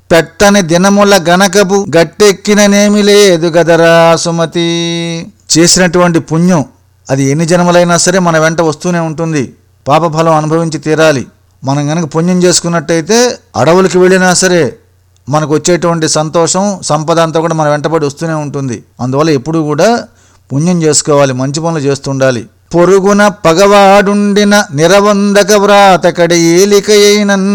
పెట్టని దినముల గనకపు గట్టెక్కిననేమి లేదు గదరా సుమతి చేసినటువంటి పుణ్యం అది ఎన్ని జన్మలైనా సరే మన వెంట వస్తూనే ఉంటుంది పాపఫలం అనుభవించి తీరాలి మనం గనక పుణ్యం చేసుకున్నట్టయితే అడవులకు వెళ్ళినా సరే మనకు వచ్చేటువంటి సంతోషం సంపద అంతా కూడా మన వెంటబడి వస్తూనే ఉంటుంది అందువల్ల ఎప్పుడు కూడా పుణ్యం చేసుకోవాలి మంచి పనులు చేస్తుండాలి పొరుగున పగవాడుండిన నిరవందక వ్రాతకడి ఏలికయైనన్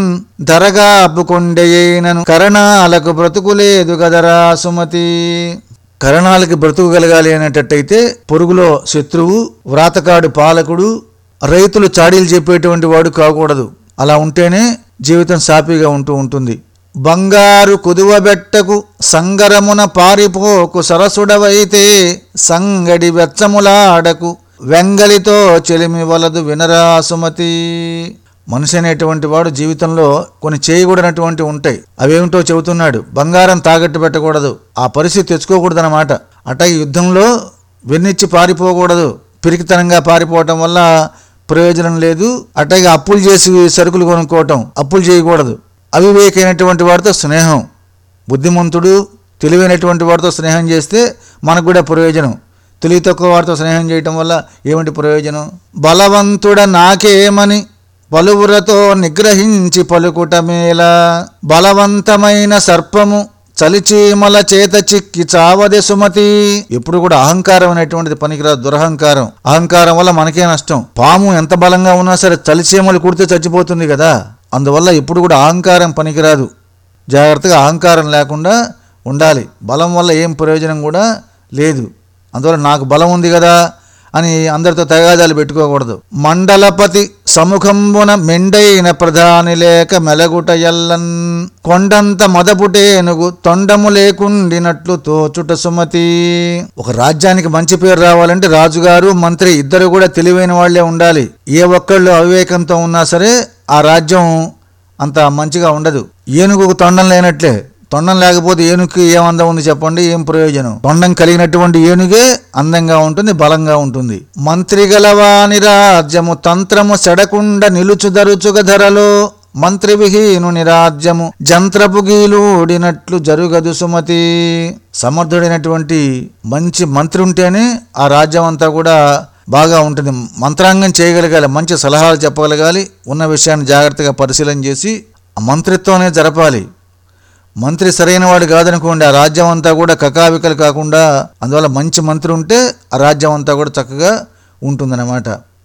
ధరగాపుకొండయైనను కరణాలకు బ్రతుకులేదు గదరా సుమతి కరణాలకి బ్రతుకుగలగాలి అనేటట్టయితే పొరుగులో శత్రువు వ్రాతకాడు పాలకుడు రైతులు చాడీలు చెప్పేటువంటి వాడు కాకూడదు అలా ఉంటేనే జీవితం సాఫీగా ఉంటూ ఉంటుంది బంగారు కుదువబెట్టకు సంగరమున పారిపోకు సరసుడవైతే సంగడి వెచ్చములాడకు వెంగలితో చెలిమి వలదు వినరా సుమతి మనిషి అనేటువంటి వాడు జీవితంలో కొన్ని చేయకూడనటువంటి ఉంటాయి అవేమిటో చెబుతున్నాడు బంగారం తాకట్టు పెట్టకూడదు ఆ పరిస్థితి తెచ్చుకోకూడదన్నమాట అట ఈ యుద్ధంలో వెన్నిచ్చి పారిపోకూడదు పిరికితనంగా పారిపోవటం వల్ల ప్రయోజనం లేదు అట్లాగే అప్పులు చేసి సరుకులు కొనుక్కోవటం అప్పులు చేయకూడదు అవివేకైనటువంటి వాడితో స్నేహం బుద్ధిమంతుడు తెలివైనటువంటి వాడితో స్నేహం చేస్తే మనకు కూడా ప్రయోజనం తెలివి తక్కువ వాడితో స్నేహం చేయటం వల్ల ఏమిటి ప్రయోజనం బలవంతుడ నాకేమని పలువురతో నిగ్రహించి పలుకుట మేల బలవంతమైన సర్పము చలిచీమల చేత చిక్కి చావదే సుమతి ఎప్పుడు కూడా అహంకారం అనేటువంటిది పనికిరాదు దురహంకారం అహంకారం వల్ల మనకే నష్టం పాము ఎంత బలంగా ఉన్నా సరే చలిచీమలు కుడితే చచ్చిపోతుంది కదా అందువల్ల ఎప్పుడు కూడా అహంకారం పనికిరాదు జాగ్రత్తగా అహంకారం లేకుండా ఉండాలి బలం వల్ల ఏం ప్రయోజనం కూడా లేదు అందువల్ల నాకు బలం ఉంది కదా అని అందరితో తగాదాలు పెట్టుకోకూడదు మండలపతి సముఖంబున మెండైన ప్రధాని లేక మెలగుట ఎల్లన్ కొండంత మొదపుటేనుగు తొండము లేకుండినట్లు తోచుట సుమతి ఒక రాజ్యానికి మంచి పేరు రావాలంటే రాజుగారు మంత్రి ఇద్దరు కూడా తెలివైన వాళ్లే ఉండాలి ఏ ఒక్కళ్ళు అవివేకంతో ఉన్నా సరే ఆ రాజ్యం అంత మంచిగా ఉండదు ఏనుగుకు తొండం లేనట్లే తొండం లేకపోతే ఏనుగుకి ఏం అందం ఉంది చెప్పండి ఏం ప్రయోజనం తొండం కలిగినటువంటి ఏనుగే అందంగా ఉంటుంది బలంగా ఉంటుంది మంత్రి గలవాని రాజ్యము తంత్రము సెడకుండ నిలుచుదరుచుగ ధరలో మంత్రి విహీనుని రాజ్యము జంత్రపు గీలుడినట్లు జరుగదు సుమతి సమర్థుడైనటువంటి మంచి మంత్రి ఉంటేనే ఆ రాజ్యం అంతా కూడా బాగా ఉంటుంది మంత్రాంగం చేయగలగాలి మంచి సలహాలు చెప్పగలగాలి ఉన్న విషయాన్ని జాగ్రత్తగా పరిశీలన చేసి ఆ మంత్రిత్వమే జరపాలి మంత్రి సరైన వాడు కాదనుకోండి ఆ రాజ్యం అంతా కూడా కకావికలు కాకుండా అందువల్ల మంచి మంత్రి ఉంటే ఆ రాజ్యం అంతా కూడా చక్కగా ఉంటుందన్నమాట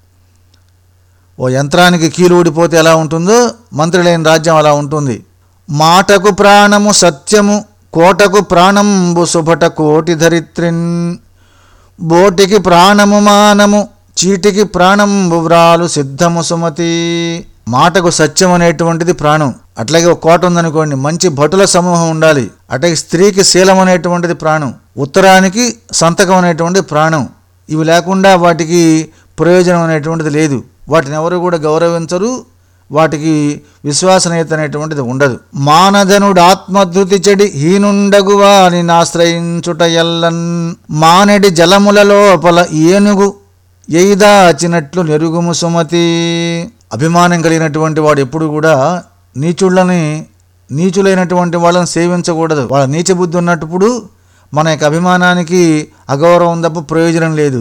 ఓ యంత్రానికి కీలు ఊడిపోతే ఎలా ఉంటుందో మంత్రి లేని రాజ్యం అలా ఉంటుంది మాటకు ప్రాణము సత్యము కోటకు ప్రాణంబు సుభట కోటి ధరిత్రిన్ బోటికి ప్రాణము మానము చీటికి ప్రాణంబు వ్రాలు సిద్ధము సుమతి మాటకు సత్యం అనేటువంటిది ప్రాణం అట్లాగే ఒక కోట ఉందనుకోండి మంచి భటుల సమూహం ఉండాలి అట్లాగే స్త్రీకి శీలం అనేటువంటిది ప్రాణం ఉత్తరానికి సంతకం అనేటువంటిది ప్రాణం ఇవి లేకుండా వాటికి ప్రయోజనం అనేటువంటిది లేదు వాటిని ఎవరు కూడా గౌరవించరు వాటికి విశ్వాసనీయత అనేటువంటిది ఉండదు మానధనుడు ఆత్మధృతి చెడి హీనుండగువా అని ఆశ్రయించుట ఎల్లన్ మానడి జలముల లోపల ఏనుగు ఎయిదాచినట్లు నెరుగుము సుమతి అభిమానం కలిగినటువంటి వాడు ఎప్పుడు కూడా నీచుళ్ళని నీచులైనటువంటి వాళ్ళని సేవించకూడదు వాళ్ళ నీచ బుద్ధి ఉన్నప్పుడు మన యొక్క అభిమానానికి అగౌరవం తప్ప ప్రయోజనం లేదు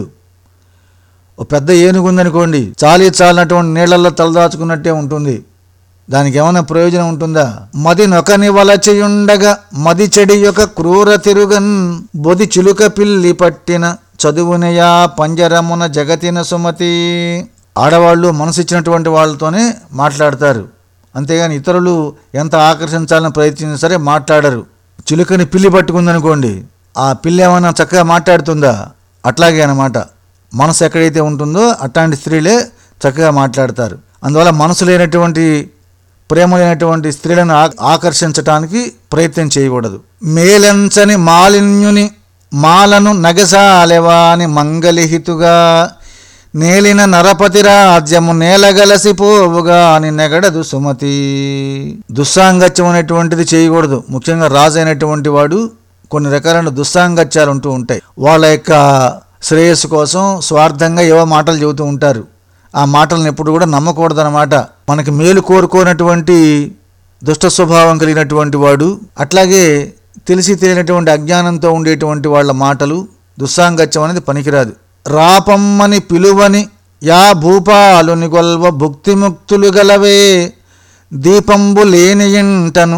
ఓ పెద్ద ఏనుగు ఉందనుకోండి చాలి చాలినటువంటి నీళ్లలో తలదాచుకున్నట్టే ఉంటుంది దానికి ఏమైనా ప్రయోజనం ఉంటుందా మది నొకని వలచియుండగా మది చెడి యొక్క క్రూర తిరుగన్ బొది చిలుక పిల్లి పట్టిన చదువునయా పంజరమున జగతిన సుమతి ఆడవాళ్ళు మనసిచ్చినటువంటి వాళ్ళతోనే మాట్లాడతారు అంతేగాని ఇతరులు ఎంత ఆకర్షించాలని ప్రయత్నించినా సరే మాట్లాడరు చిలుకని పిల్లి పట్టుకుందనుకోండి ఆ పిల్లి ఏమైనా చక్కగా మాట్లాడుతుందా అట్లాగే అన్నమాట మనసు ఎక్కడైతే ఉంటుందో అట్లాంటి స్త్రీలే చక్కగా మాట్లాడతారు అందువల్ల మనసు లేనటువంటి ప్రేమ లేనటువంటి స్త్రీలను ఆ- ఆకర్షించటానికి ప్రయత్నం చేయకూడదు మేలంచని మాలిన్యుని మాలను నగసాలెవాని మంగలిహితుగా నేలిన నరపతి రాజ్యము నేలగలసిపోవుగా అని నెగడదు సుమతి దుస్సాంగత్యం అనేటువంటిది చేయకూడదు ముఖ్యంగా రాజు అయినటువంటి వాడు కొన్ని రకాలైన దుస్సాంగత్యాలు ఉంటూ ఉంటాయి వాళ్ళ యొక్క శ్రేయస్సు కోసం స్వార్థంగా ఏవో మాటలు చెబుతూ ఉంటారు ఆ మాటలను ఎప్పుడు కూడా నమ్మకూడదన్నమాట మనకి మేలు కోరుకోనటువంటి దుష్ట స్వభావం కలిగినటువంటి వాడు అట్లాగే తెలిసి తెలియనటువంటి అజ్ఞానంతో ఉండేటువంటి వాళ్ళ మాటలు దుస్సాంగత్యం అనేది పనికిరాదు రాపమ్మని పిలువని యా భూపాలుని గొల్వ భుక్తిముక్తులు గలవే దీపంబు లేని ఇంటను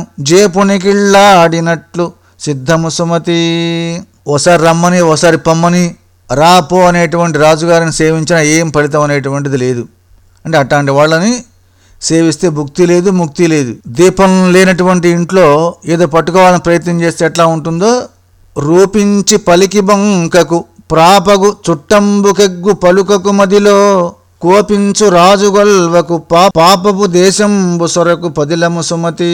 జేపునికిళ్ళాడినట్లు సిద్ధము సుమతి ఓసారి రమ్మని ఓసారి పమ్మని రాపో అనేటువంటి రాజుగారిని సేవించిన ఏం ఫలితం అనేటువంటిది లేదు అంటే అట్లాంటి వాళ్ళని సేవిస్తే భుక్తి లేదు ముక్తి లేదు దీపం లేనటువంటి ఇంట్లో ఏదో పట్టుకోవాలని ప్రయత్నం చేస్తే ఎట్లా ఉంటుందో రూపించి పలికి బొంకకు ప్రాపగు చుట్టంబుకెగ్గు పలుకకు మదిలో కోపించు రాజుగొల్వకు పా పాపపు దేశంబు సొరకు పదిలము సుమతి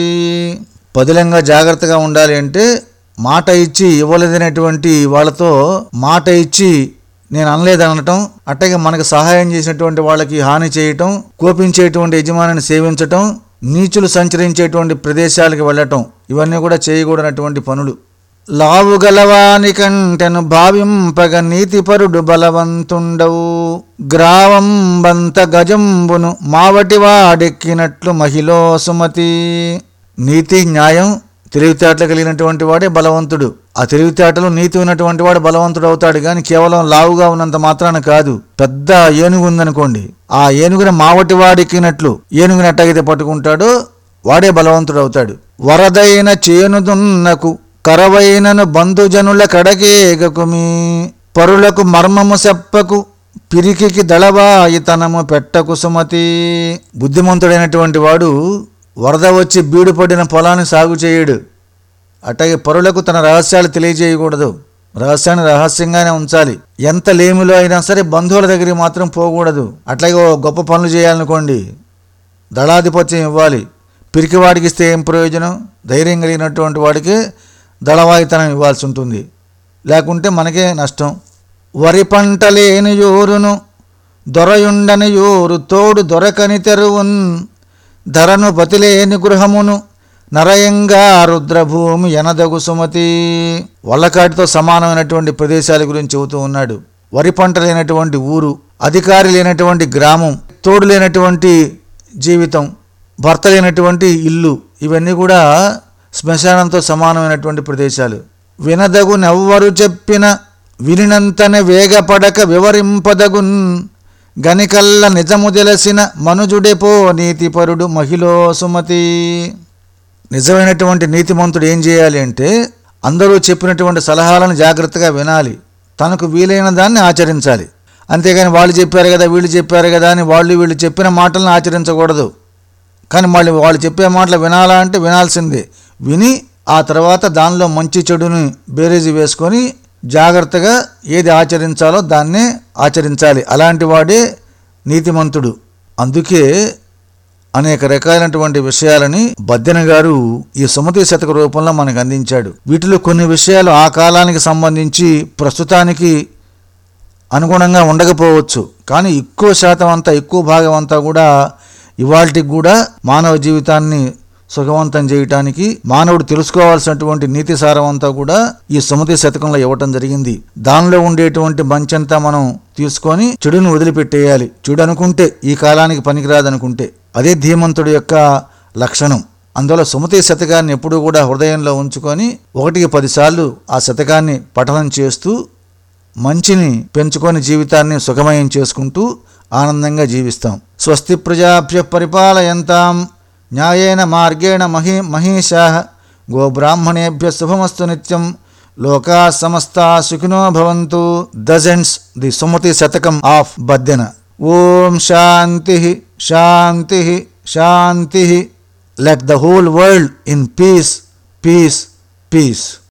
పదిలంగా జాగ్రత్తగా ఉండాలి అంటే మాట ఇచ్చి ఇవ్వలేదనేటువంటి వాళ్ళతో మాట ఇచ్చి నేను అనలేదనటం అట్టగే మనకు సహాయం చేసినటువంటి వాళ్ళకి హాని చేయటం కోపించేటువంటి యజమానిని సేవించటం నీచులు సంచరించేటువంటి ప్రదేశాలకు వెళ్ళటం ఇవన్నీ కూడా చేయకూడనటువంటి పనులు లావు గలవాని కంటెను భావింపగ నీతిపరుడు బలవంతుండవు గ్రావం బంత గజంబును మావటి వాడెక్కినట్లు మహిళో సుమతి నీతి న్యాయం తెలివితేటలు కలిగినటువంటి వాడే బలవంతుడు ఆ తెలివితేటలు నీతి ఉన్నటువంటి వాడు బలవంతుడు అవుతాడు కానీ కేవలం లావుగా ఉన్నంత మాత్రాన కాదు పెద్ద ఏనుగు ఉందనుకోండి ఆ ఏనుగుని మావటి వాడెక్కినట్లు ఏనుగుని అట్టగితే పట్టుకుంటాడో వాడే బలవంతుడు అవుతాడు వరదైన చేనుదున్నకు కరవైనను బంధుజనుల కడకేగకుమి పరులకు మర్మము చెప్పకు పిరికికి దళవాయితనము పెట్టకు సుమతి బుద్ధిమంతుడైనటువంటి వాడు వరద వచ్చి బీడు పడిన పొలాన్ని సాగు చేయడు అట్లాగే పరులకు తన రహస్యాలు తెలియజేయకూడదు రహస్యాన్ని రహస్యంగానే ఉంచాలి ఎంత లేమిలో అయినా సరే బంధువుల దగ్గరికి మాత్రం పోకూడదు అట్లాగే ఓ గొప్ప పనులు చేయాలనుకోండి దళాధిపత్యం ఇవ్వాలి పిరికివాడికి ఇస్తే ఏం ప్రయోజనం ధైర్యం కలిగినటువంటి వాడికి దళవాయితనం ఇవ్వాల్సి ఉంటుంది లేకుంటే మనకే నష్టం వరి పంట లేని యోరును దొరయుండని యోరు తోడు దొరకని తెరువున్ ధరను బతిలేని గృహమును నరయంగా రుద్రభూమి ఎనదగు సుమతి వల్లకాటితో సమానమైనటువంటి ప్రదేశాల గురించి చెబుతూ ఉన్నాడు వరి పంట లేనటువంటి ఊరు అధికారి లేనటువంటి గ్రామం తోడు లేనటువంటి జీవితం భర్త లేనటువంటి ఇల్లు ఇవన్నీ కూడా శ్మశానంతో సమానమైనటువంటి ప్రదేశాలు వినదగు నెవ్వరు చెప్పిన వినినంతనే వేగపడక వివరింపదగున్ గనికల్ల నిజము తెలిసిన మనుజుడెపో నీతిపరుడు మహిళో సుమతి నిజమైనటువంటి నీతిమంతుడు ఏం చేయాలి అంటే అందరూ చెప్పినటువంటి సలహాలను జాగ్రత్తగా వినాలి తనకు వీలైన దాన్ని ఆచరించాలి అంతేగాని వాళ్ళు చెప్పారు కదా వీళ్ళు చెప్పారు కదా అని వాళ్ళు వీళ్ళు చెప్పిన మాటలను ఆచరించకూడదు కానీ మళ్ళీ వాళ్ళు చెప్పే మాటలు వినాలా అంటే వినాల్సిందే విని ఆ తర్వాత దానిలో మంచి చెడుని బేరేజీ వేసుకొని జాగ్రత్తగా ఏది ఆచరించాలో దాన్నే ఆచరించాలి అలాంటి వాడే నీతిమంతుడు అందుకే అనేక రకాలైనటువంటి విషయాలని బద్దెన గారు ఈ సుమతి శతక రూపంలో మనకు అందించాడు వీటిలో కొన్ని విషయాలు ఆ కాలానికి సంబంధించి ప్రస్తుతానికి అనుగుణంగా ఉండకపోవచ్చు కానీ ఎక్కువ శాతం అంతా ఎక్కువ భాగం అంతా కూడా ఇవాళకి కూడా మానవ జీవితాన్ని సుఖవంతం చేయటానికి మానవుడు తెలుసుకోవాల్సినటువంటి నీతి సారం అంతా కూడా ఈ సుమతి శతకంలో ఇవ్వటం జరిగింది దానిలో ఉండేటువంటి మంచంతా మనం తీసుకొని చెడును వదిలిపెట్టేయాలి చెడు అనుకుంటే ఈ కాలానికి పనికిరాదనుకుంటే అదే ధీమంతుడి యొక్క లక్షణం అందువల్ల సుమతి శతకాన్ని ఎప్పుడూ కూడా హృదయంలో ఉంచుకొని ఒకటికి పదిసార్లు ఆ శతకాన్ని పఠనం చేస్తూ మంచిని పెంచుకొని జీవితాన్ని సుఖమయం చేసుకుంటూ ఆనందంగా జీవిస్తాం స్వస్తి ప్రజాభ్య పరిపాలయంతాం న్యాయేన మార్గేణ మహి మహిషా గోబ్రాహ్మణేభ్య శుభమస్తు నిత్యం లోకా సమస్తా సుఖినో భవంతు దజెంట్స్ the Sumathi Shatakam of Baddena Om Shanti Shanti Shanti let the whole world in peace peace piece